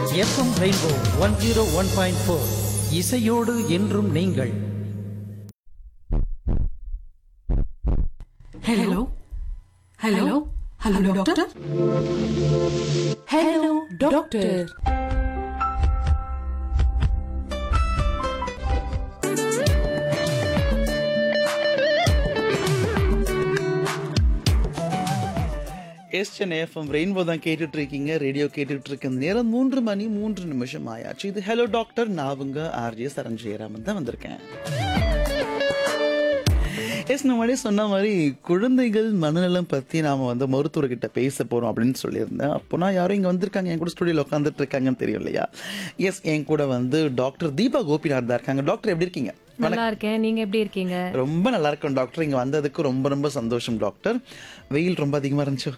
FM rainbow one zero one point four இசையோடு என்றும் நீங்கள் hello hello hello doctor hello doctor எஸ்டன் F M rainbow தான் கேட்டுட்டு இருக்கீங்க ரேடியோ கேட்டுட்டு இருக்க நேரம் மூன்று மணி மூன்று நிமிஷம் ஆயாச்சு இது ஹலோ டாக்டர் நான் உங்க ஆர்ஜே சரண் ஜெயராமன் தான் வந்திருக்கேன் எஸ் நம்ம முன்னாடியே சொன்ன மாதிரி குழந்தைகள் மனநலம் பத்தி நாம வந்து மருத்துவர்கிட்ட பேச போறோம் அப்படின்னு சொல்லியிருந்தேன் அப்போனா யாரும் இங்க வந்திருக்காங்க என் கூட ஸ்டுடியோல உட்காந்துட்டு இருக்காங்கன்னு தெரியும் இல்லையா எஸ் என் கூட வந்து டாக்டர் தீபா கோபிநாத் தான் இருக்காங்க டாக்டர் எப்படி இருக்கீங்க நல்லா இருக்கேன் நீங்க எப்படி இருக்கீங்க ரொம்ப நல்லா இருக்கும் டாக்டர் இங்க வந்ததுக்கு ரொம்ப ரொம்ப சந்தோஷம் டாக்டர் வெயில் ரொம்ப அதிகமா இருந்துச்சு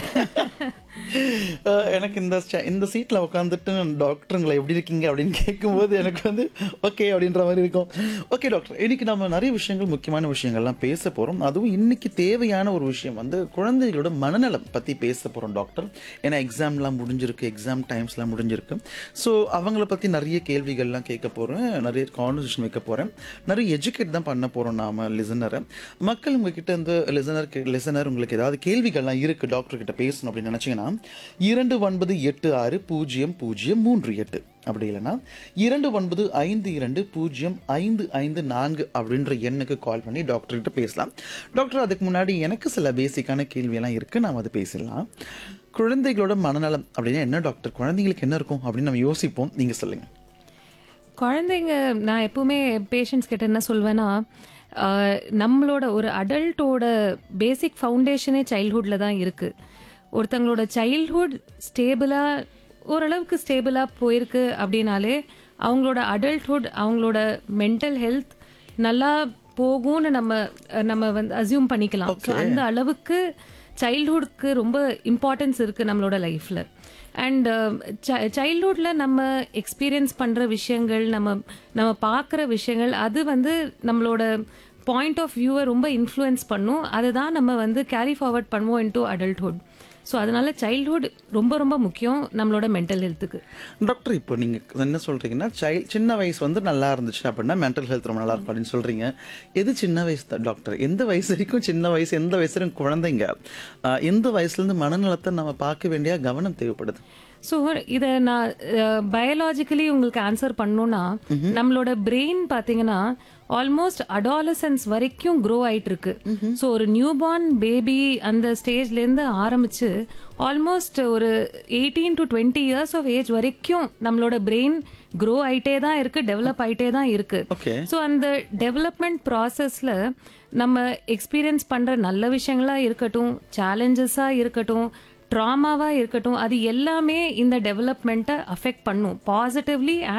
அஹ் எனக்கு இந்த cha- இந்த சீட்ல உட்காந்துட்டு டாக்டருங்களை எப்படி இருக்கீங்க அப்படின்னு கேட்கும்போது எனக்கு வந்து ஓகே அப்படின்ற மாதிரி இருக்கும் ஓகே டாக்டர் இன்னைக்கு நம்ம நிறைய விஷயங்கள் முக்கியமான விஷயங்கள்லாம் பேச போறோம் அதுவும் இன்னைக்கு தேவையான ஒரு விஷயம் வந்து குழந்தைகளோட மனநலம் பத்தி பேச போறோம் டாக்டர் ஏன்னா எக்ஸாம்லாம் முடிஞ்சிருக்கு எக்ஸாம் டைம்ஸ்லாம் முடிஞ்சிருக்கு ஸோ அவங்கள பத்தி நிறைய கேள்விகள்லாம் கேட்க போறேன் நிறைய கான்வர்சேஷன் வைக்க போறேன் நிறைய எஜுகேட் தான் பண்ண போறோம் நாம லிசனரை மக்கள் உங்ககிட்ட இருந்து லிசனர் லிசனர் உங்களுக்கு ஏதாவது கேள்விகள்லாம் இருக்கு டாக்டர் கிட்ட பேசணும் அப்படின்னு நினைச்சீங்கன்னா இரண்டு ஒன்பது எட்டு ஆறு பூஜ்ஜியம் பூஜ்ஜியம் மூன்று எட்டு அப்படி இல்லைன்னா இரண்டு ஒன்பது ஐந்து இரண்டு பூஜ்ஜியம் ஐந்து ஐந்து நான்கு அப்படின்ற எண்ணுக்கு கால் பண்ணி டாக்டர் கிட்ட பேசலாம் டாக்டர் அதுக்கு முன்னாடி எனக்கு சில பேசிக்கான கேள்வியெல்லாம் இருக்கு நாம் அதை பேசலாம் குழந்தைகளோட மனநலம் அப்படின்னா என்ன டாக்டர் குழந்தைங்களுக்கு என்ன இருக்கும் அப்படின்னு நம்ம யோசிப்போம் நீங்க சொல்லுங்க குழந்தைங்க நான் எப்பவுமே பேஷண்ட்ஸ் கிட்ட என்ன சொல்வேன்னா ஆஹ், நம்மளோட ஒரு அடல்ட்டோட பேசிக் ஃபவுண்டேஷனே சைல்ட்ஹுட்ல தான் இருக்கு ஒருத்தங்களோட சைல்ட்ஹுட் ஸ்டேபிளா ஓரளவுக்கு ஸ்டேபிளா போயிருக்கு அப்படின்னாலே அவங்களோட அடல்ட்ஹுட் அவங்களோட மென்டல் ஹெல்த் நல்லா போகும்னு நம்ம நம்ம வந்து அசியூம் பண்ணிக்கலாம் So, அந்த அளவுக்கு சைல்ட்ஹுட்க்கு ரொம்ப இம்பார்ட்டன்ஸ் இருக்கு நம்மளோட லைஃப்ல அண்ட் சைல்ட்ஹுட்ல நம்ம எக்ஸ்பீரியன்ஸ் பண்ற விஷயங்கள் நம்ம நம்ம பார்க்குற விஷயங்கள் அது வந்து நம்மளோட பாயிண்ட் ஆஃப் வியூவை ரொம்ப இன்ஃப்ளூயன்ஸ் பண்ணும் அதை தான் நம்ம வந்து கேரி ஃபார்வர்ட் பண்ணுவோம் இன்டூ அடல்ட்ஹுட் ஸோ அதனால சைல்ட்ஹுட் ரொம்ப ரொம்ப முக்கியம் நம்மளோட மென்டல் ஹெல்த்துக்கு டாக்டர் இப்போ நீங்க என்ன சொல்றீங்கன்னா சைல்ட் சின்ன வயசு வந்து நல்லா இருந்துச்சு அப்படின்னா மென்டல் ஹெல்த் ரொம்ப நல்லா இருக்கும் அப்படின்னு சொல்றீங்க எது சின்ன வயசு தான் டாக்டர் எந்த வயசு வரைக்கும் சின்ன வயசு எந்த வயசு வரைக்கும் குழந்தைங்க ஆஹ் எந்த வயசுல இருந்து மனநலத்தை நம்ம பார்க்க வேண்டிய கவனம் தேவைப்படுது ஸோ இதை நான் பயாலாஜிக்கலி உங்களுக்கு ஆன்சர் பண்ணணும்னா நம்மளோட பிரெயின் பார்த்தீங்கன்னா ஆல்மோஸ்ட் அடாலசன்ஸ் வரைக்கும் க்ரோ ஆயிட்டு இருக்கு ஸோ ஒரு நியூ பார்ன் பேபி அந்த ஸ்டேஜ்லேருந்து ஆரம்பிச்சு ஆல்மோஸ்ட் ஒரு eighteen to twenty years of age வரைக்கும் நம்மளோட பிரெயின் க்ரோ ஆயிட்டே தான் இருக்கு டெவலப் ஆயிட்டே தான் இருக்கு ஓகே ஸோ அந்த டெவலப்மெண்ட் ப்ராசஸில் நம்ம எக்ஸ்பீரியன்ஸ் பண்ணுற நல்ல விஷயங்களா இருக்கட்டும் சேலஞ்சஸாக இருக்கட்டும் ட்ராமாவாக இருக்கட்டும் அது எல்லாமே இந்த டெவலப்மெண்ட்டை அஃபெக்ட் பண்ணும் பாசிட்டிவ்லி